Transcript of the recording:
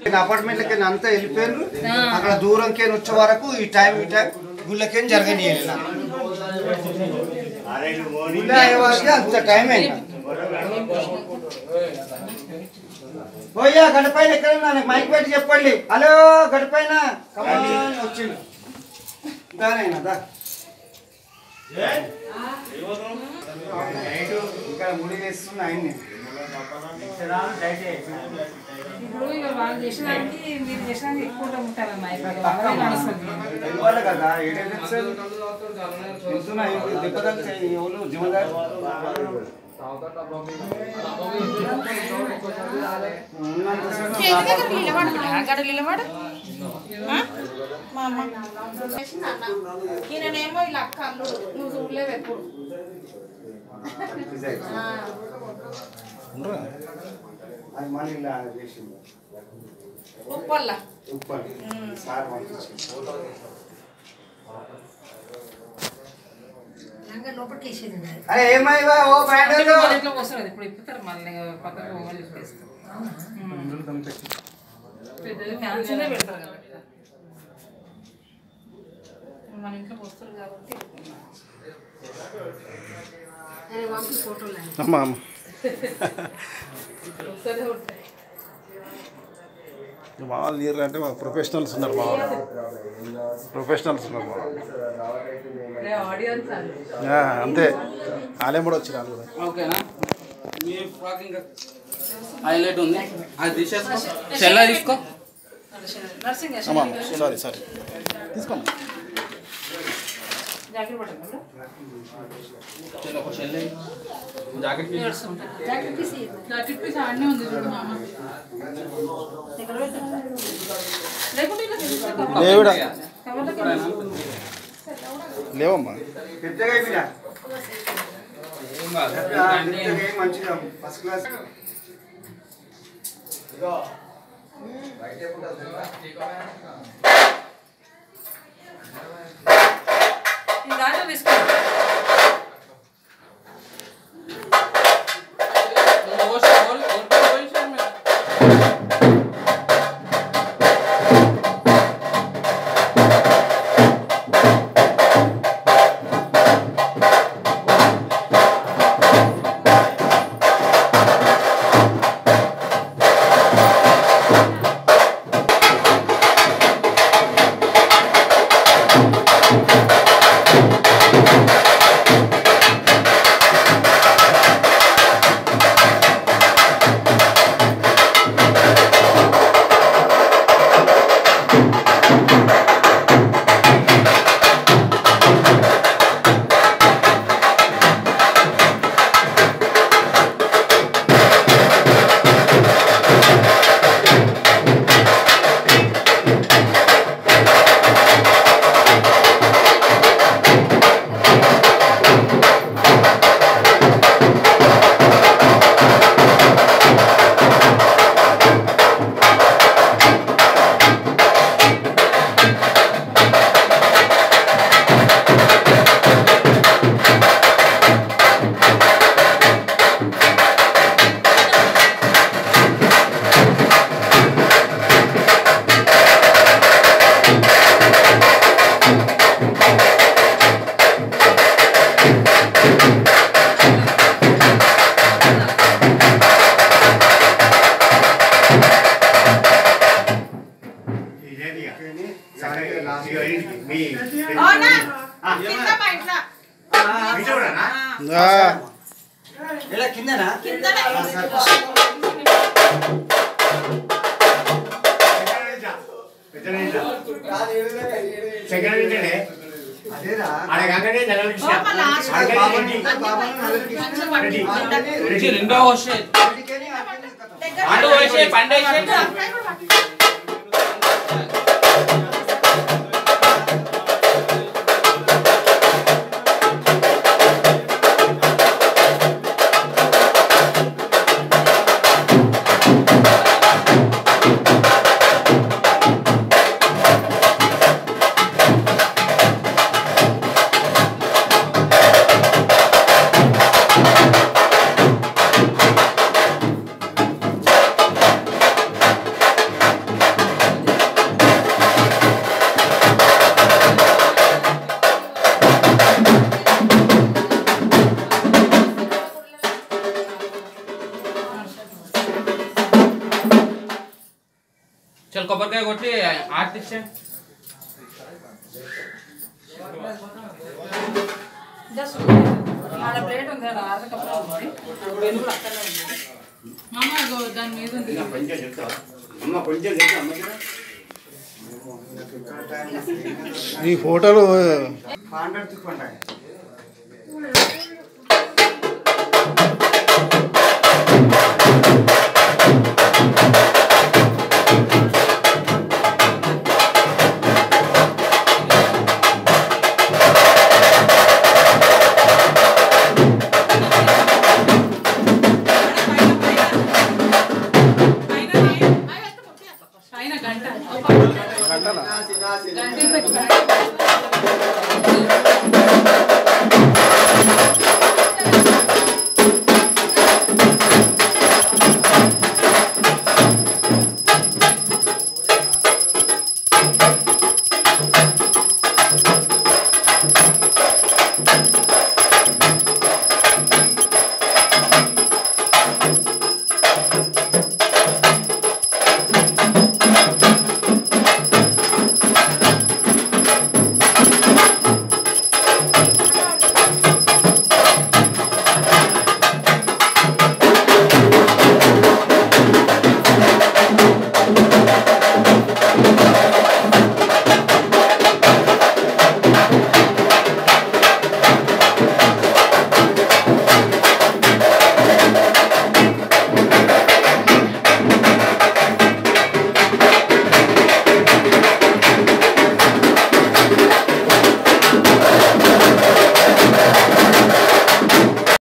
అపార్ట్మెంట్లకి అంతా వెళ్ళిపోయారు అక్కడ దూరంకి వచ్చే వరకు ఈ టైం ఈ టైం గుళ్ళకేం జరగనియలేదు నాకు. గుళ్ళ అయ్యే వరకు అంత టైం అయింది పోయా గడపైన ఎక్కడ ఉన్నా? నాకు మైక్ పెట్టి చెప్పండి హలో గడపైన కమాన్ వచ్చిండు దానైనా దా ఇక్కడ ముడి వేస్తున్నా ఆయన్ని ఇప్పుడు ఇక వాళ్ళు చేసేదానికి మీరు చేసేదానికి ఎక్కువ ఉంటారమ్మా ఇప్పుడు వాళ్ళే నడుస్తుంది తెలియాలి కదా ఏడే తెలుసు తెలుసునా దెబ్బ తగ్గుతాయి ఎవరు జిమ్మదారు అక్కడ నిలబడు ఆ? మా అమ్మ ఈయననేమో ఇలా అక్క అల్లుడు నువ్వు చూడలేవు ఎప్పుడు ఆ. అది మళ్ళీ ఇలా చేసింది ఉప్పల్లా ఉప్పల్ సార్ పంపించింది అరే ఏమైవా ఓ బ్యాండర్లు వాళ్ళ ఇంట్లోకి వస్తారు ఇప్పుడు ఇప్పుతారు మళ్ళీ పక్కకు పోవాలి చెప్పేస్తారు పెద్దది క్యాన్సర్ పెడతారు కదా మన ఇంట్లోకి వస్తారు కాబట్టి అమ్మా అమ్మ ఒకసారి ఉంటాయి మా వాళ్ళు నీరు అంటే మా ప్రొఫెషనల్స్ ఉన్నారు మా వాళ్ళు ప్రొఫెషనల్స్ ఉన్నారు మా వాళ్ళు ఆడియన్స్ అది ఆ, అంతే వాళ్ళే కూడా వచ్చి వాళ్ళు కూడా ఓకేనా మీ ఫ్రాక్ ఇంకా హైలైట్ ఉంది అది తీసేసుకో చెల్ల తీసుకో నర్సింగ్ అమ్మా సారీ సారీ తీసుకోమ్మా జాకెట్ పట్టండి చెల్ల ఒక చెల్లె జాకెట్ పీస్ జాకెట్ పీస్ ఆడనే ఉంది చూడు మామ లేకుంటే ఇలా తీసుకుంటా. లేవుడా కవర్లో కవర్లో. లేవమ్మా పెద్దగా అయిపోయినా ఏం కాదు పెద్దగా అయి మంచిగా ఫస్ట్ క్లాస్ ఈ దాంట్లో తీసుకోండి ఓష్ ఓల్ ఓల్ ఓల్ షర్మ అవునా? కింద మా ఇంట్లో. ఆ, ఇలా కిందనా కిందనే. అదేరా ఓ, మా లాస్ట్. ఆడ బాబాని బాబాని నలుగురికి మంచిగా పట్టుకో. నుంచి రెండో వచ్చే అందుకని అక్కడ దగ్గర పండు వేసే పండు వేసే అక్కడే కూడా పట్టుకో. ఆ చల్ కొబ్బరికాయ కొట్టి ఆర్తి ఇచ్చే జస్ట్ ఆడ ప్లేట్ ఉంది ఆడ ఆడ కప్పులో ఉంది పెరుగు కూడా అక్కడనే ఉంది మామ ఇగో దాని మీద ఉంది కొంచెం చెప్తావా అమ్మ కొంచెం చెప్తా అమ్మకి ఈ ఫోటోలు పాండర్ తిప్పుకుంటాయి పైన గంట గంటలా నాసి నాసి గంట పెట్టుకోండి